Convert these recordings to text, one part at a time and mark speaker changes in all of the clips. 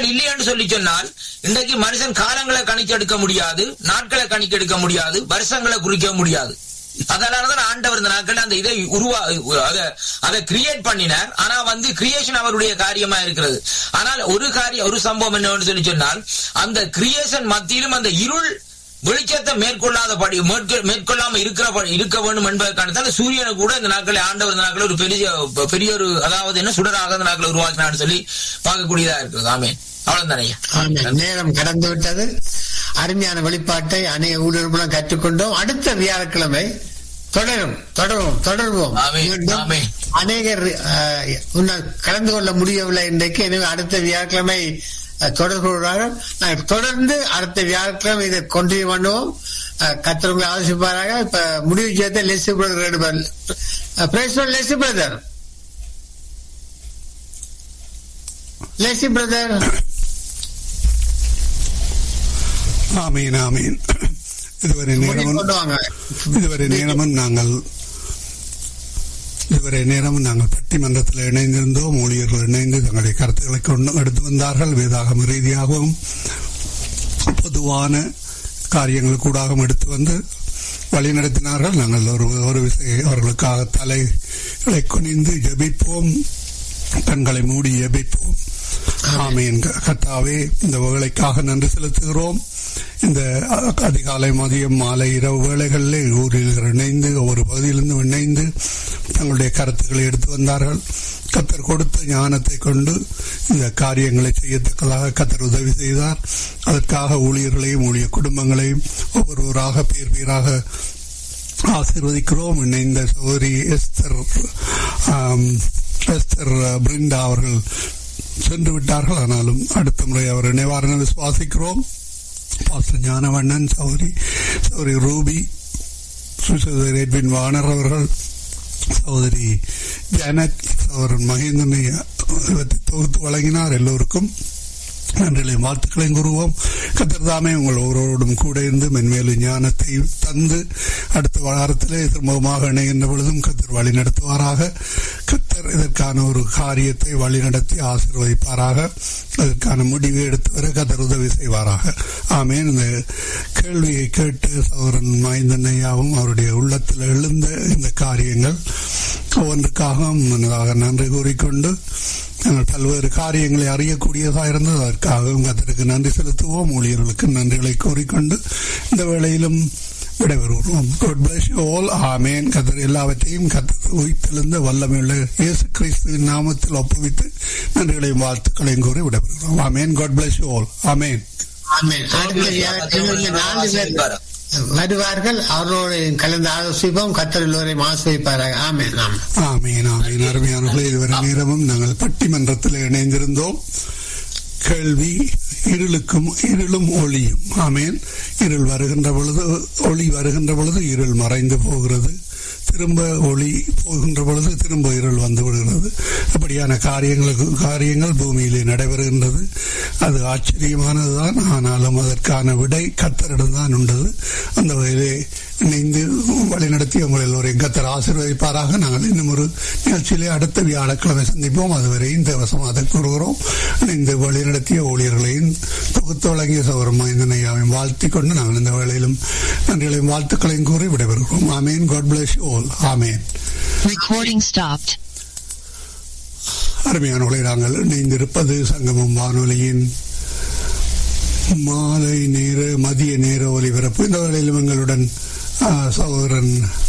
Speaker 1: நாட்கள் இல்லையென்று சொல்லி சொன்னால் இன்றைக்கு மனுஷன் காலங்களை கணிக்கெடுக்க முடியாது நாட்களை கணிக்கெடுக்க முடியாது வருஷங்களை குறிக்க முடியாது அதனாலதான் ஆண்டவர் இந்த நாட்கள் அந்த இதை உருவா அதை அதை கிரியேட் பண்ணினார் ஆனா வந்து கிரியேஷன் அவருடைய காரியமா இருக்கிறது ஆனால் ஒரு காரியம் ஒரு சம்பவம் என்னன்னு சொல்லி சொன்னால் அந்த கிரியேஷன் மத்தியிலும் அந்த இருள் வெளிச்சத்தை மேற்கொள்ளாதபடி மேற்கொ- மேற்கொள்ளாம இருக்கிற இருக்க வேண்டும் என்பதற்கான சூரியனை கூட இந்த நாட்களை ஆண்டவர் இந்த நாட்களை ஒரு பெரிய பெரிய ஒரு அதாவது என்ன சுடராக இந்த நாட்களை உருவாக்கினான்னு சொல்லி பார்க்கக்கூடியதா இருக்கிறது ஆமே அவ்வளவுதானே
Speaker 2: ஆமென். நேரம் கடந்து விட்டது அருமையான வெளிப்பாட்டை அநேக ஊழியர்களும் கற்றுக்கொண்டோம் அடுத்த வியாழக்கிழமை தொடரும் தொடரும் தொடர்வோம்
Speaker 1: ஆமென்.
Speaker 2: மீண்டும்
Speaker 1: ஆமென்.
Speaker 2: அநேகர் அஹ், உன்னால் கலந்து கொள்ள முடியவில்லை இன்றைக்கு எனவே அடுத்த வியாழக்கிழமை அஹ், தொடர்பு கொள்வார்கள் நாங்கள் தொடர்ந்து அடுத்த வியாழக்கிழமை இதை கொண்டினியூ பண்ணுவோம் கத்திரவங்களை ஆலோசிப்பாராக இப்ப முடிவு செய்த Lessy brother praise Lessy brother Lessy brother
Speaker 3: ஆமீன் ஆமீன் இதுவரை நேரமும்
Speaker 2: கொண்டு வாங்க
Speaker 3: இதுவரை நேரமும் நாங்கள் இதுவரை நேரமும் நாங்கள் பட்டிமன்றத்தில் இணைந்திருந்தோம் ஊழியர்கள் இணைந்து தங்களுடைய கருத்துக்களை கொண்டு எடுத்து வந்தார்கள் வேதாகம ரீதியாகவும் பொதுவான காரியங்கள் கூடாகவும் எடுத்து வந்து வழிநடத்தினார்கள் நாங்கள் ஒரு ஒரு விசை அவர்களுக்காக தலைகளை குனிந்து ஜெபிப்போம் கண்களை மூடி ஜெபிப்போம் ஆமீன் கத்தாவே இந்த வேலைக்காக நன்றி செலுத்துகிறோம் இந்த அ- அதிகாலை மதியம் மாலை இரவு வேளைகளிலே ஊரில் இணைந்து ஒவ்வொரு பகுதியிலிருந்து இணைந்து தங்களுடைய கருத்துக்களை எடுத்து வந்தார்கள் கத்தர் கொடுத்த ஞானத்தை கொண்டு இந்த காரியங்களை செய்யத்தக்கதாக கத்தர் உதவி செய்தார் அதற்காக ஊழியர்களையும் ஊழிய குடும்பங்களையும் ஒவ்வொருவராக பேர் பேராக ஆசீர்வதிக்கிறோம் இணைந்த சகோதரி எஸ்தர் ஆம், எஸ்தர் பிரிண்டா அவர்கள் சென்று விட்டார்கள் ஆனாலும் அடுத்த முறை அவர் நிவாரணம் விசுவாசிக்கிறோம் பாஸ்டர் ஞானவண்ணன் சௌரி சௌரி ரூபி சுசோதரி எட்வின் வாணர் அவர்கள் சகோதரி ஜானட் சகோதரன் மகேந்திரனை இவற்றை தொகுத்து வழங்கினார் எல்லோருக்கும் நன்றிகளையும் வாழ்த்துக்களையும் கூறுவோம் கத்தர் தாமே உங்கள் ஒவ்வொருவரோடும் கூட இருந்து மென்மேலும் ஞானத்தை தந்து அடுத்த வாரத்திலே திரும்பமாக இணைகின்ற பொழுதும் கத்தர் வழி நடத்துவாராக கத்தர் இதற்கான ஒரு காரியத்தை வழி நடத்தி ஆசீர்வதிப்பாராக அதற்கான முடிவை எடுத்து வர கத்தர் உதவி செய்வாராக ஆமேன் இந்த கேள்வியை கேட்டு சௌரன் மைந்தன் ஐயாவும் அவருடைய உள்ளத்தில் எழுந்த இந்த காரியங்கள் ஒவ்வொன்றுக்காகவும் முன்னதாக நன்றி கூறிக்கொண்டு நாங்கள் பல்வேறு காரியங்களை அறியக்கூடியதாக இருந்தது அதற்காகவும் கத்தருக்கு நன்றி செலுத்துவோம் ஊழியர்களுக்கு நன்றிகளை கூறிக்கொண்டு இந்த வேளையிலும் விடைபெறுவோம் God bless you all. ஆமென் கத்தர் எல்லாவற்றையும் கத்தர் உயிர்த்தெழுந்த வல்லமையுள்ள இயேசு கிறிஸ்துவின் நாமத்தில் ஒப்புவித்து நன்றிகளையும் வாழ்த்துக்களையும் கூறி விடைபெறுகிறோம் ஆமென் God bless you all. ஆமென்
Speaker 2: ஆமென். அடுத்த வியாழக்கிழமை நான்கு பேர் வருவார்கள் அவர்களோடு கலந்து ஆலோசிப்போம் கத்தர் எல்லோரையும் ஆசிரிப்பார்கள் ஆமென் ஆமென்
Speaker 3: ஆமீன் ஆமீன் அருமையானவர்களே இதுவரை நேரமும் நாங்கள் பட்டிமன்றத்தில் இணைந்திருந்தோம் கேள்வி இருளுக்கும் இருளும் ஒளியும் ஆமேன் இருள் வருகின்ற பொழுது ஒளி வருகின்ற பொழுது இருள் மறைந்து போகிறது திரும்ப ஒளி போகின்ற பொழுது திரும்ப இருள் வந்து விடுகிறது அப்படியான காரியங்களுக்கு காரியங்கள் பூமியிலே நடைபெறுகின்றது அது ஆச்சரியமானதுதான் ஆனாலும் அதற்கான விடை கத்தரிடம் தான் உண்டது அந்த வகையிலே இணைந்து வழிநடத்தி உங்கள் எல்லோரையும் கத்தர் ஆசீர்வதிப்பாராக நாங்கள் இன்னும் ஒரு நிகழ்ச்சியிலே அடுத்த வியாழக்கிழமை சந்திப்போம் அதுவரை இந்த வசமாக கூறுகிறோம் இந்த வழிநடத்திய ஊழியர்களையும் தொகுத்து வழங்கிய சௌரம் மைந்தனையாவையும் வாழ்த்தி கொண்டு நாங்கள் இந்த வேளையிலும் நன்றிகளையும் வாழ்த்துக்களையும் கூறி விடைபெறுகிறோம் amen God bless all amen
Speaker 4: Recording stopped.
Speaker 3: அருமையானவர்களை நாங்கள் இணைந்திருப்பது சங்கமம் வானொலியின் மாலை நேர மதிய நேர ஒலிபரப்பு இந்த வேளையிலும் எங்களுடன் ஆ, சகோதரன்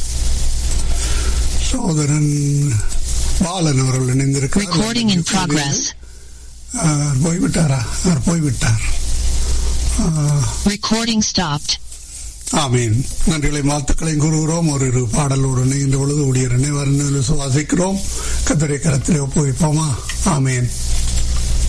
Speaker 3: சகோதரன் பாலன் அவர்கள் இணைந்திருக்கிறார்
Speaker 4: Recording in progress.
Speaker 3: ஆ, அவர் போய்விட்டாரா அவர் போய்விட்டார் ஆ,
Speaker 4: Recording stopped.
Speaker 3: ஆமீன் நன்றிகளை வாழ்த்துக்களையும் கூறுகிறோம் ஒரு இரு பாடலோடு இணைகின்ற பொழுது ஊழியர் நினைவார் சுவாசிக்கிறோம் கத்தரை கரத்திலே ஒப்புவிப்போமா ஆமீன்